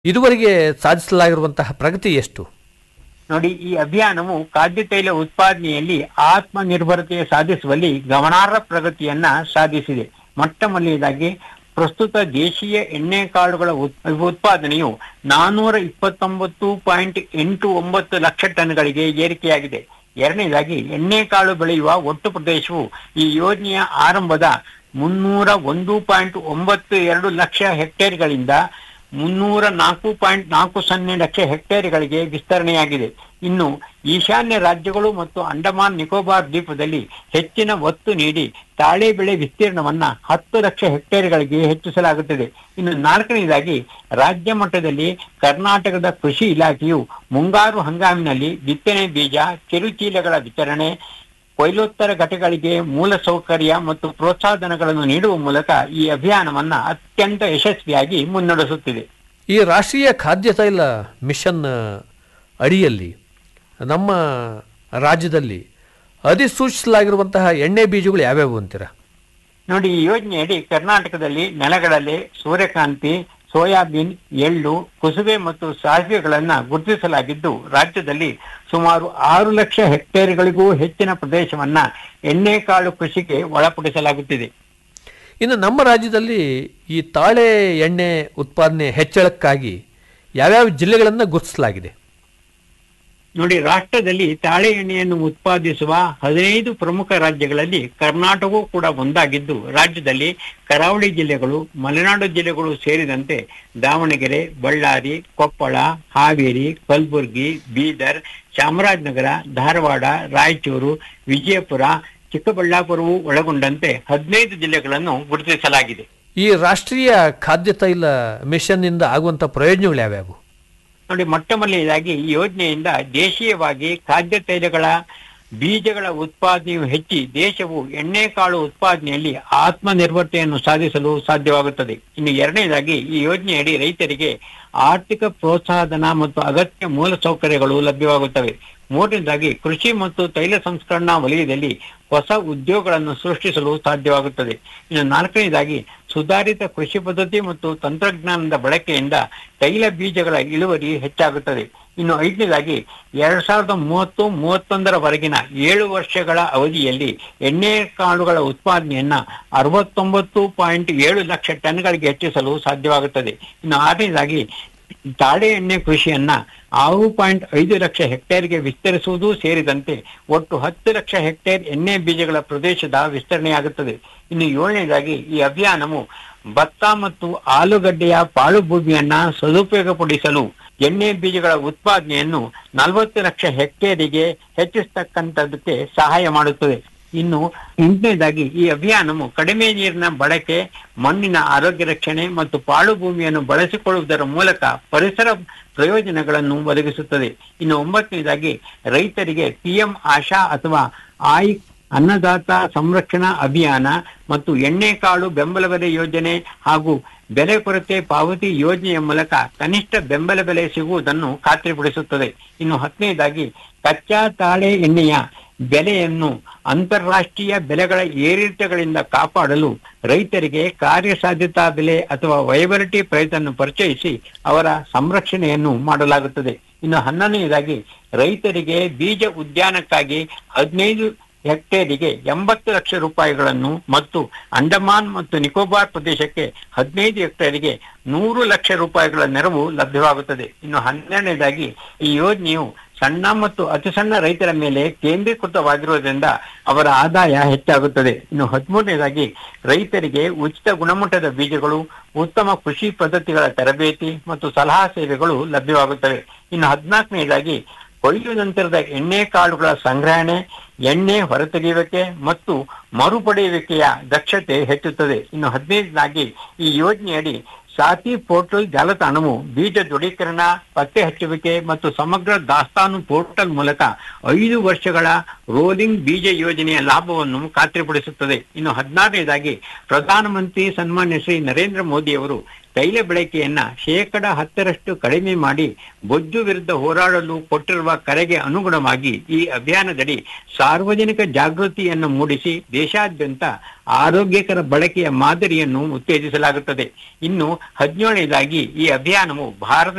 ಇದುವರೆಗೆ ಸಾಧಿಸಲಾಗಿರುವಂತಹ ಪ್ರಗತಿ ಎಷ್ಟು ನೋಡಿ ಈ ಅಭಿಯಾನವು ಖಾದ್ಯ ತೈಲ ಉತ್ಪಾದನೆಯಲ್ಲಿ ಆತ್ಮನಿರ್ಭರತೆ ಸಾಧಿಸುವಲ್ಲಿ ಗಮನಾರ್ಹ ಪ್ರಗತಿಯನ್ನ ಸಾಧಿಸಿದೆ ಮೊಟ್ಟ ಮೊದಲನೇದಾಗಿ ಪ್ರಸ್ತುತ ದೇಶೀಯ ಎಣ್ಣೆ ಕಾಳುಗಳ ಉತ್- ಉತ್ಪಾದನೆಯು ನಾನೂರ ಇಪ್ಪತ್ತೊಂಬತ್ತು ಪಾಯಿಂಟ್ ಎಂಟು ಒಂಬತ್ತು ಲಕ್ಷ ಟನ್ಗಳಿಗೆ ಏರಿಕೆಯಾಗಿದೆ ಎರಡನೇದಾಗಿ ಎಣ್ಣೆ ಕಾಳು ಬೆಳೆಯುವ ಒಟ್ಟು ಪ್ರದೇಶವು ಈ ಯೋಜನೆಯ ಆರಂಭದ ಮುನ್ನೂರ ಒಂದು ಪಾಯಿಂಟ್ ಒಂಬತ್ತು ಎರಡು ಲಕ್ಷ ಹೆಕ್ಟೇರ್ಗಳಿಂದ ಮುನ್ನೂರ ನಾಲ್ಕು ಪಾಯಿಂಟ್ ನಾಲ್ಕು ಸೊನ್ನೆ ಲಕ್ಷ ಹೆಕ್ಟೇರ್ಗಳಿಗೆ ವಿಸ್ತರಣೆಯಾಗಿದೆ ಇನ್ನು ಈಶಾನ್ಯ ರಾಜ್ಯಗಳು ಮತ್ತು ಅಂಡಮಾನ್ ನಿಕೋಬಾರ್ ದ್ವೀಪದಲ್ಲಿ ಹೆಚ್ಚಿನ ಒತ್ತು ನೀಡಿ ತಾಳೆ ಬೆಳೆ ವಿಸ್ತೀರ್ಣವನ್ನ ಹತ್ತು ಲಕ್ಷ ಹೆಕ್ಟೇರ್ಗಳಿಗೆ ಹೆಚ್ಚಿಸಲಾಗುತ್ತದೆ ಇನ್ನು ನಾಲ್ಕನೇದಾಗಿ ರಾಜ್ಯ ಮಟ್ಟದಲ್ಲಿ ಕರ್ನಾಟಕದ ಕೃಷಿ ಇಲಾಖೆಯು ಮುಂಗಾರು ಹಂಗಾಮಿನಲ್ಲಿ ಬಿತ್ತನೆ ಬೀಜ ಕಿರುಚೀಲಗಳ ವಿತರಣೆ ಕೊಯ್ಲೋತ್ತರ ಘಟಕಗಳಿಗೆ ಮೂಲ ಸೌಕರ್ಯ ಮತ್ತು ಪ್ರೋತ್ಸಾಹಧನಗಳನ್ನು ನೀಡುವ ಮೂಲಕ ಈ ಅಭಿಯಾನವನ್ನ ಅತ್ಯಂತ ಯಶಸ್ವಿಯಾಗಿ ಮುನ್ನಡೆಸುತ್ತಿದೆ ಈ ರಾಷ್ಟ್ರೀಯ ಖಾದ್ಯ ತೈಲ ಮಿಷನ್ ಅಡಿಯಲ್ಲಿ ನಮ್ಮ ರಾಜ್ಯದಲ್ಲಿ ಅಧಿಸೂಚಿಸಲಾಗಿರುವಂತಹ ಎಣ್ಣೆ ಬೀಜಗಳು ಯಾವ್ಯಾವು ಅಂತೀರಾ ನೋಡಿ ಈ ಯೋಜನೆಯಡಿ ಕರ್ನಾಟಕದಲ್ಲಿ ನೆಲಗಡಲೆ ಸೂರ್ಯಕಾಂತಿ ಸೋಯಾಬೀನ್ ಎಳ್ಳು ಕುಸುಬೆ ಮತ್ತು ಸಾಸಿವೆಗಳನ್ನ ಗುರುತಿಸಲಾಗಿದ್ದು ರಾಜ್ಯದಲ್ಲಿ ಸುಮಾರು ಆರು ಲಕ್ಷ ಹೆಕ್ಟೇರ್ಗಳಿಗೂ ಹೆಚ್ಚಿನ ಪ್ರದೇಶವನ್ನ ಎಣ್ಣೆಕಾಳು ಕೃಷಿಗೆ ಒಳಪಡಿಸಲಾಗುತ್ತಿದೆ ಇನ್ನು ನಮ್ಮ ರಾಜ್ಯದಲ್ಲಿ ಈ ತಾಳೆ ಎಣ್ಣೆ ಉತ್ಪಾದನೆ ಹೆಚ್ಚಳಕ್ಕಾಗಿ ಯಾವ್ಯಾವ ಜಿಲ್ಲೆಗಳನ್ನು ಗುರುತಿಸಲಾಗಿದೆ ನೋಡಿ ರಾಷ್ಟ್ರದಲ್ಲಿ ತಾಳೆ ಎಣ್ಣೆಯನ್ನು ಉತ್ಪಾದಿಸುವ ಹದಿನೈದು ಪ್ರಮುಖ ರಾಜ್ಯಗಳಲ್ಲಿ ಕರ್ನಾಟಕವೂ ಕೂಡ ಒಂದಾಗಿದ್ದು ರಾಜ್ಯದಲ್ಲಿ ಕರಾವಳಿ ಜಿಲ್ಲೆಗಳು ಮಲೆನಾಡು ಜಿಲ್ಲೆಗಳು ಸೇರಿದಂತೆ ದಾವಣಗೆರೆ ಬಳ್ಳಾರಿ ಕೊಪ್ಪಳ ಹಾವೇರಿ ಕಲಬುರಗಿ ಬೀದರ್ ಚಾಮರಾಜನಗರ ಧಾರವಾಡ ರಾಯಚೂರು ವಿಜಯಪುರ ಚಿಕ್ಕಬಳ್ಳಾಪುರವು ಒಳಗೊಂಡಂತೆ ಹದಿನೈದು ಜಿಲ್ಲೆಗಳನ್ನು ಗುರುತಿಸಲಾಗಿದೆ ಈ ರಾಷ್ಟ್ರೀಯ ಖಾದ್ಯ ತೈಲ ಮಿಷನ್ನಿಂದ ಆಗುವಂಥ ಪ್ರಯೋಜನಗಳು ಯಾವ್ಯಾವು ನೋಡಿ ಮೊಟ್ಟ ಮೊದಲನೇದಾಗಿ ಈ ಯೋಜನೆಯಿಂದ ದೇಶೀಯವಾಗಿ ಖಾದ್ಯ ತೈಲಗಳ ಬೀಜಗಳ ಉತ್ಪಾದನೆಯು ಹೆಚ್ಚಿ ದೇಶವು ಎಣ್ಣೆಕಾಳು ಉತ್ಪಾದನೆಯಲ್ಲಿ ಆತ್ಮನಿರ್ಭರತೆಯನ್ನು ಸಾಧಿಸಲು ಸಾಧ್ಯವಾಗುತ್ತದೆ ಇನ್ನು ಎರಡನೇದಾಗಿ ಈ ಯೋಜನೆಯಡಿ ರೈತರಿಗೆ ಆರ್ಥಿಕ ಪ್ರೋತ್ಸಾಹಧನ ಮತ್ತು ಅಗತ್ಯ ಮೂಲಸೌಕರ್ಯಗಳು ಲಭ್ಯವಾಗುತ್ತವೆ ಮೂರನೇದಾಗಿ ಕೃಷಿ ಮತ್ತು ತೈಲ ಸಂಸ್ಕರಣಾ ವಲಯದಲ್ಲಿ ಹೊಸ ಉದ್ಯೋಗಗಳನ್ನು ಸೃಷ್ಟಿಸಲು ಸಾಧ್ಯವಾಗುತ್ತದೆ ಇನ್ನು ನಾಲ್ಕನೇದಾಗಿ ಸುಧಾರಿತ ಕೃಷಿ ಪದ್ಧತಿ ಮತ್ತು ತಂತ್ರಜ್ಞಾನದ ಬಳಕೆಯಿಂದ ತೈಲ ಬೀಜಗಳ ಇಳುವರಿ ಹೆಚ್ಚಾಗುತ್ತದೆ ಇನ್ನು ಐದನೇದಾಗಿ ಎರಡ್ ಸಾವಿರದ ಮೂವತ್ತು ಮೂವತ್ತೊಂದರವರೆಗಿನ ಏಳು ವರ್ಷಗಳ ಅವಧಿಯಲ್ಲಿ ಎಣ್ಣೆ ಕಾಳುಗಳ ಉತ್ಪಾದನೆಯನ್ನ ಅರವತ್ತೊಂಬತ್ತು ಪಾಯಿಂಟ್ ಏಳು ಲಕ್ಷ ಟನ್ಗಳಿಗೆ ಹೆಚ್ಚಿಸಲು ಸಾಧ್ಯವಾಗುತ್ತದೆ ಇನ್ನು ಆರನೇದಾಗಿ ತಾಳೆ ಎಣ್ಣೆ ಕೃಷಿಯನ್ನ ಆರು ಪಾಯಿಂಟ್ ಐದು ಲಕ್ಷ ಹೆಕ್ಟೇರ್ಗೆ ವಿಸ್ತರಿಸುವುದು ಸೇರಿದಂತೆ ಒಟ್ಟು ಹತ್ತು ಲಕ್ಷ ಹೆಕ್ಟೇರ್ ಎಣ್ಣೆ ಬೀಜಗಳ ಪ್ರದೇಶದ ವಿಸ್ತರಣೆಯಾಗುತ್ತದೆ ಇನ್ನು ಏಳನೇದಾಗಿ ಈ ಅಭಿಯಾನವು ಭತ್ತ ಮತ್ತು ಆಲೂಗಡ್ಡೆಯ ಪಾಳು ಭೂಮಿಯನ್ನ ಸದುಪಯೋಗಪಡಿಸಲು ಎಣ್ಣೆ ಬೀಜಗಳ ಉತ್ಪಾದನೆಯನ್ನು ನಲವತ್ತು ಲಕ್ಷ ಹೆಕ್ಟೇರಿಗೆ ಹೆಚ್ಚಿಸತಕ್ಕಂಥದ್ದಕ್ಕೆ ಸಹಾಯ ಮಾಡುತ್ತದೆ ಇನ್ನು ಎಂಟನೇದಾಗಿ ಈ ಅಭಿಯಾನವು ಕಡಿಮೆ ನೀರಿನ ಬಳಕೆ ಮಣ್ಣಿನ ಆರೋಗ್ಯ ರಕ್ಷಣೆ ಮತ್ತು ಪಾಳು ಭೂಮಿಯನ್ನು ಬಳಸಿಕೊಳ್ಳುವುದರ ಮೂಲಕ ಪರಿಸರ ಪ್ರಯೋಜನಗಳನ್ನು ಒದಗಿಸುತ್ತದೆ ಇನ್ನು ಒಂಬತ್ತನೇದಾಗಿ ರೈತರಿಗೆ ಪಿಎಂ ಆಶಾ ಅಥವಾ ಆಯ್ ಅನ್ನದಾತ ಸಂರಕ್ಷಣಾ ಅಭಿಯಾನ ಮತ್ತು ಎಣ್ಣೆಕಾಳು ಬೆಂಬಲ ಬೆಲೆ ಯೋಜನೆ ಹಾಗೂ ಬೆಲೆ ಕೊರತೆ ಪಾವತಿ ಯೋಜನೆಯ ಮೂಲಕ ಕನಿಷ್ಠ ಬೆಂಬಲ ಬೆಲೆ ಸಿಗುವುದನ್ನು ಖಾತ್ರಿಪಡಿಸುತ್ತದೆ ಇನ್ನು ಹತ್ತನೇದಾಗಿ ಕಚ್ಚಾ ತಾಳೆ ಎಣ್ಣೆಯ ಬೆಲೆಯನ್ನು ಅಂತಾರಾಷ್ಟ್ರೀಯ ಬೆಲೆಗಳ ಏರಿಳಿತಗಳಿಂದ ಕಾಪಾಡಲು ರೈತರಿಗೆ ಕಾರ್ಯಸಾಧ್ಯತಾ ಬೆಲೆ ಅಥವಾ ವೈಬಲಿಟಿ ಪ್ರೈಸ್ ಅನ್ನು ಪರಿಚಯಿಸಿ ಅವರ ಸಂರಕ್ಷಣೆಯನ್ನು ಮಾಡಲಾಗುತ್ತದೆ ಇನ್ನು ಹನ್ನೊಂದನೇದಾಗಿ ರೈತರಿಗೆ ಬೀಜ ಉದ್ಯಾನಕ್ಕಾಗಿ ಹದಿನೈದು ಹೆಕ್ಟೇರಿಗೆ ಎಂಬತ್ತು ಲಕ್ಷ ರೂಪಾಯಿಗಳನ್ನು ಮತ್ತು ಅಂಡಮಾನ್ ಮತ್ತು ನಿಕೋಬಾರ್ ಪ್ರದೇಶಕ್ಕೆ ಹದಿನೈದು ಹೆಕ್ಟೇರಿಗೆ ನೂರು ಲಕ್ಷ ರೂಪಾಯಿಗಳ ನೆರವು ಲಭ್ಯವಾಗುತ್ತದೆ ಇನ್ನು ಹನ್ನೆರಡನೇದಾಗಿ ಈ ಯೋಜನೆಯು ಸಣ್ಣ ಮತ್ತು ಅತಿ ಸಣ್ಣ ರೈತರ ಮೇಲೆ ಕೇಂದ್ರೀಕೃತವಾಗಿರುವುದರಿಂದ ಅವರ ಆದಾಯ ಹೆಚ್ಚಾಗುತ್ತದೆ ಇನ್ನು ಹದಿಮೂರನೇದಾಗಿ ರೈತರಿಗೆ ಉಚಿತ ಗುಣಮಟ್ಟದ ಬೀಜಗಳು ಉತ್ತಮ ಕೃಷಿ ಪದ್ಧತಿಗಳ ತರಬೇತಿ ಮತ್ತು ಸಲಹಾ ಸೇವೆಗಳು ಲಭ್ಯವಾಗುತ್ತವೆ ಇನ್ನು ಹದಿನಾಲ್ಕನೇದಾಗಿ ಕೊಯ್ಲು ನಂತರದ ಎಣ್ಣೆ ಕಾಳುಗಳ ಸಂಗ್ರಹಣೆ ಎಣ್ಣೆ ಹೊರತೆಗೆಯುವಿಕೆ ಮತ್ತು ಮರುಪಡೆಯುವಿಕೆಯ ದಕ್ಷತೆ ಹೆಚ್ಚುತ್ತದೆ ಇನ್ನು ಹದಿನೈದನೇದಾಗಿ ಈ ಯೋಜನೆಯಡಿ ಸಾತಿ ಪೋರ್ಟಲ್ ಜಾಲತಾಣವು ಬೀಜ ದೃಢೀಕರಣ ಪತ್ತೆ ಹಚ್ಚುವಿಕೆ ಮತ್ತು ಸಮಗ್ರ ದಾಸ್ತಾನು ಪೋರ್ಟಲ್ ಮೂಲಕ ಐದು ವರ್ಷಗಳ ರೋಲಿಂಗ್ ಬೀಜ ಯೋಜನೆಯ ಲಾಭವನ್ನು ಖಾತ್ರಿಪಡಿಸುತ್ತದೆ ಇನ್ನು ಹದಿನಾರನೇದಾಗಿ ಪ್ರಧಾನಮಂತ್ರಿ ಸನ್ಮಾನ್ಯ ಶ್ರೀ ನರೇಂದ್ರ ಮೋದಿ ಅವರು ತೈಲ ಬಳಕೆಯನ್ನ ಶೇಕಡ ಹತ್ತರಷ್ಟು ಕಡಿಮೆ ಮಾಡಿ ಬೊಜ್ಜು ವಿರುದ್ಧ ಹೋರಾಡಲು ಕೊಟ್ಟಿರುವ ಕರೆಗೆ ಅನುಗುಣವಾಗಿ ಈ ಅಭಿಯಾನದಡಿ ಸಾರ್ವಜನಿಕ ಜಾಗೃತಿಯನ್ನು ಮೂಡಿಸಿ ದೇಶಾದ್ಯಂತ ಆರೋಗ್ಯಕರ ಬಳಕೆಯ ಮಾದರಿಯನ್ನು ಉತ್ತೇಜಿಸಲಾಗುತ್ತದೆ ಇನ್ನು ಹದಿನೇಳನೇದಾಗಿ ಈ ಅಭಿಯಾನವು ಭಾರತ